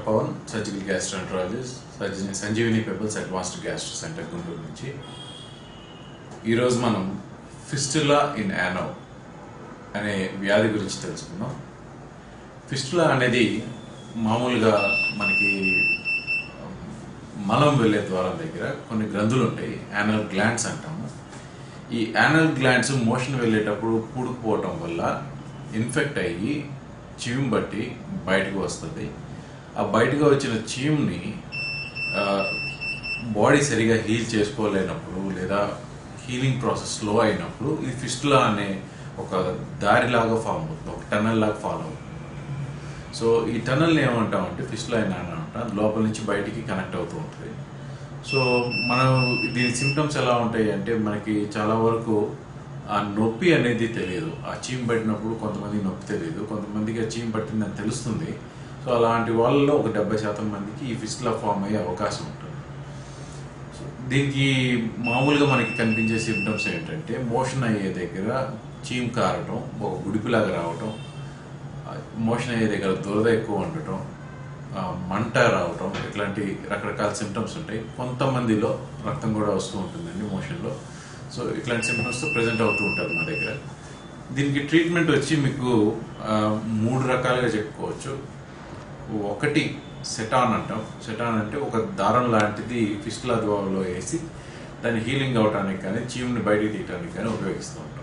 Pawan surgical gastroenterologist సర్జీ Sanjeevini pebbles advanced gastro centre Guntur నుంచి ఈరోజు మనం ఫిస్టులా ఇన్ యానో అనే వ్యాధి గురించి తెలుసుకుందాం ఫిస్టులా అనేది మామూలుగా మనకి మలం వెళ్ళే ద్వారం దగ్గర కొన్ని గ్రంథులు ఉంటాయి యానల్ గ్లాండ్స్ అంటాము ఈ యానల్ గ్లాండ్స్ మోషన్ వెళ్ళేటప్పుడు పూడుకుపోవటం వల్ల ఇన్ఫెక్ట్ అయ్యి చీమ్ బట్టి బయటకు వస్తుంది ఆ బయటకు వచ్చిన చీమ్ని బాడీ సరిగా హీల్ చేసుకోలేనప్పుడు లేదా హీలింగ్ ప్రాసెస్ స్లో అయినప్పుడు ఇది ఫిస్టులా అనే ఒక దారిలాగా ఫామ్ అవుతుంది ఒక టనల్ లాగా ఫాలో అవుతుంది సో ఈ టనల్ని ఏమంటామంటే ఫిస్టులా అయినా అంటాం లోపల నుంచి బయటికి కనెక్ట్ అవుతూ ఉంటుంది సో మనం దీని సిమ్టమ్స్ ఎలా ఉంటాయి అంటే మనకి చాలా వరకు ఆ నొప్పి అనేది తెలియదు ఆ చీమ్ పట్టినప్పుడు కొంతమందికి నొప్పి తెలియదు కొంతమందికి ఆ చీమ్ పట్టిందని తెలుస్తుంది సో అలాంటి వాళ్ళలో ఒక డెబ్బై శాతం మందికి ఈ ఫిస్టులా ఫామ్ అయ్యే అవకాశం ఉంటుంది సో దీనికి మామూలుగా మనకి కనిపించే సిమ్టమ్స్ ఏంటంటే మోషన్ అయ్యే దగ్గర చీమ్ కారటం ఒక గుడిపిలాగా రావటం మోషన్ అయ్యే దగ్గర దురద ఎక్కువ ఉండటం ఆ, మంట రావటం ఇట్లాంటి రకరకాల సిమ్టమ్స్ ఉంటాయి కొంతమందిలో రక్తం కూడా వస్తూ ఉంటుందండి మోషన్లో సో ఇట్లాంటి సిమ్టమ్స్తో ప్రజెంట్ అవుతూ ఉంటారు మా దగ్గర దీనికి ట్రీట్మెంట్ వచ్చి మీకు ఆ, మూడు రకాలుగా చెప్పుకోవచ్చు ఒకటి సెటాన్ అంటాం సెటాన్ అంటే ఒక దారం లాంటిది ఫిస్టులా ద్వారంలో వేసి దాన్ని హీలింగ్ అవడానికి కానీ చీమ్ని బయటికి తీయడానికి కానీ ఉపయోగిస్తూ ఉంటాం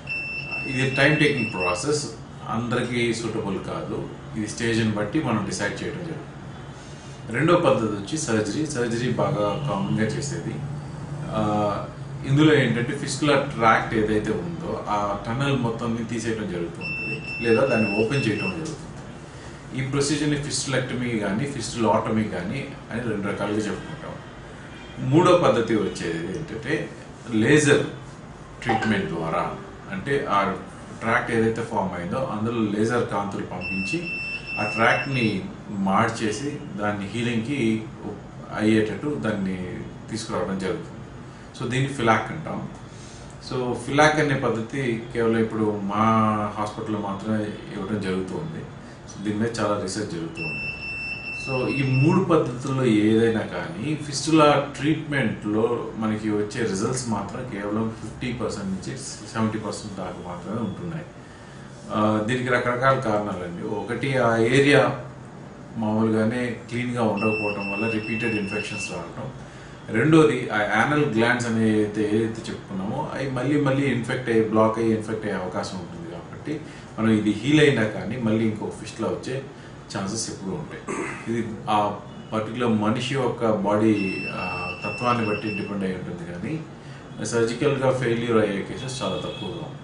ఇది టైం టేకింగ్ ప్రాసెస్ అందరికీ సూటబుల్ కాదు ఇది స్టేజ్ని బట్టి మనం డిసైడ్ చేయడం జరుగుతుంది రెండో పద్ధతి వచ్చి సర్జరీ సర్జరీ బాగా కామన్గా చేసేది ఆ, ఇందులో ఏంటంటే ఫిస్టులర్ ట్రాక్ట్ ఏదైతే ఉందో ఆ టన్నల్ మొత్తాన్ని తీసేయడం జరుగుతుంటుంది లేదా దాన్ని ఓపెన్ చేయడం జరుగుతుంది ఈ ప్రొసీజర్ని ఫిస్టులెక్టమీ కానీ ఫిస్టులాటమీ కానీ అని రెండు రకాలుగా చెప్పుకుంటాం మూడో పద్ధతి వచ్చేది ఏంటంటే లేజర్ ట్రీట్మెంట్ ద్వారా అంటే ఆ ట్రాక్ట్ ఏదైతే ఫామ్ అయిందో అందులో లేజర్ కాంతులు పంపించి ఆ ట్రాక్ని మార్చేసి దాన్ని హీలింగ్కి అయ్యేటట్టు దాన్ని తీసుకురావడం జరుగుతుంది సో దీన్ని ఫిలాక్ అంటాం సో ఫిలాక్ అనే పద్ధతి కేవలం ఇప్పుడు మా హాస్పిటల్లో మాత్రమే ఇవ్వడం జరుగుతుంది సో దీని మీద చాలా రీసెర్చ్ జరుగుతుంది సో ఈ మూడు పద్ధతుల్లో ఏదైనా కానీ ఫిస్టులా ట్రీట్మెంట్లో మనకి వచ్చే రిజల్ట్స్ మాత్రం కేవలం ఫిఫ్టీ పర్సెంట్ నుంచి సెవెంటీ పర్సెంట్ దాకా మాత్రమే ఉంటున్నాయి ఆ, దీనికి రకరకాల కారణాలండి ఒకటి ఆ ఏరియా మామూలుగానే క్లీన్గా ఉండకపోవడం వల్ల రిపీటెడ్ ఇన్ఫెక్షన్స్ రావడం రెండోది ఆ యానల్ గ్లాండ్స్ అనే ఏదైతే ఏదైతే చెప్పుకున్నామో అవి మళ్ళీ మళ్ళీ ఇన్ఫెక్ట్ అయ్యి బ్లాక్ అయ్యి ఇన్ఫెక్ట్ అయ్యే అవకాశం ఉంటుంది కాబట్టి మనం ఇది హీల్ అయినా కానీ మళ్ళీ ఇంకొక ఫిష్లా వచ్చే ఛాన్సెస్ ఎప్పుడూ ఉంటాయి ఇది ఆ పర్టికులర్ మనిషి యొక్క బాడీ తత్వాన్ని బట్టి డిపెండ్ అయి ఉంటుంది కానీ సర్జికల్గా ఫెయిల్యూర్ అయ్యే కేసెస్ చాలా తక్కువగా ఉంటాయి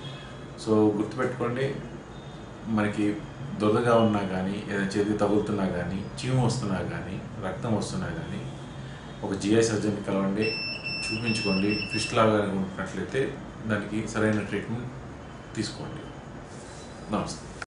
సో గుర్తుపెట్టుకోండి మనకి దురదగా ఉన్నా కానీ ఏదైనా చేతి తగులుతున్నా కానీ చీము వస్తున్నా కానీ రక్తం వస్తున్నా కానీ ఒక జిఐ సర్జన్ కలవండి చూపించుకోండి ఫిస్ట్ లాగా ఉంటున్నట్లయితే దానికి సరైన ట్రీట్మెంట్ తీసుకోండి నమస్తే